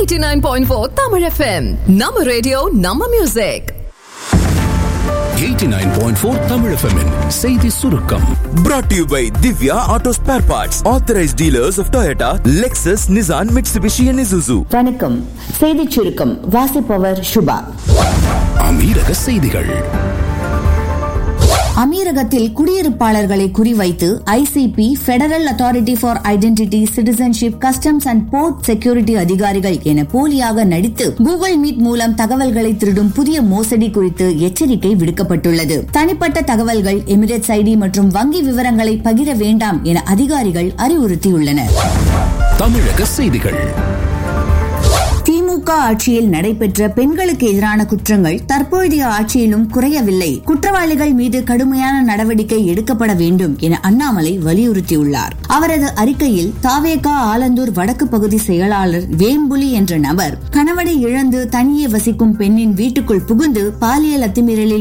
89.4 Tamil FM. நம்ம radio நம்ம music 89.4 Tamil FM -இன் செய்தி சுருக்கம் Brought to you by Divya Auto Spare Parts, authorized dealers of Toyota, Lexus, Nissan, Mitsubishi, and Isuzu. வணக்கம் செய்திச் சுருக்கம் வாசிப்பவர் சுபா அமீரக செய்திகள் அமீரகத்தில் குடியிருப்பாளர்களை குறிவைத்து ICP federal authority for identity citizenship customs and port security அதிகாரிகள் என போலியாக நடித்து கூகுள் மீட் மூலம் தகவல்களை திருடும் புதிய மோசடி குறித்து எச்சரிக்கை விடுக்கப்பட்டுள்ளது தனிப்பட்ட தகவல்கள் எமிரேட்ஸ் ஐடி மற்றும் வங்கி விவரங்களை பகிர வேண்டாம் என அதிகாரிகள் அறிவுறுத்தியுள்ளனர் தமிழக செய்திகள் திமுக ஆட்சியில் நடைபெற்ற பெண்களுக்கு எதிரான குற்றங்கள் தற்போதைய ஆட்சியிலும் குறையவில்லை குற்றவாளிகள் மீது கடுமையான நடவடிக்கை எடுக்கப்பட வேண்டும் என அண்ணாமலை வலியுறுத்தியுள்ளார் அவரது அறிக்கையில் தாவேகா ஆலந்தூர் வடக்கு பகுதி செயலாளர் வேம்புலி என்ற நபர் கணவனை இழந்து தனியே வசிக்கும் பெண்ணின் வீட்டுக்குள் புகுந்து பாலியல் அத்துமீறலில்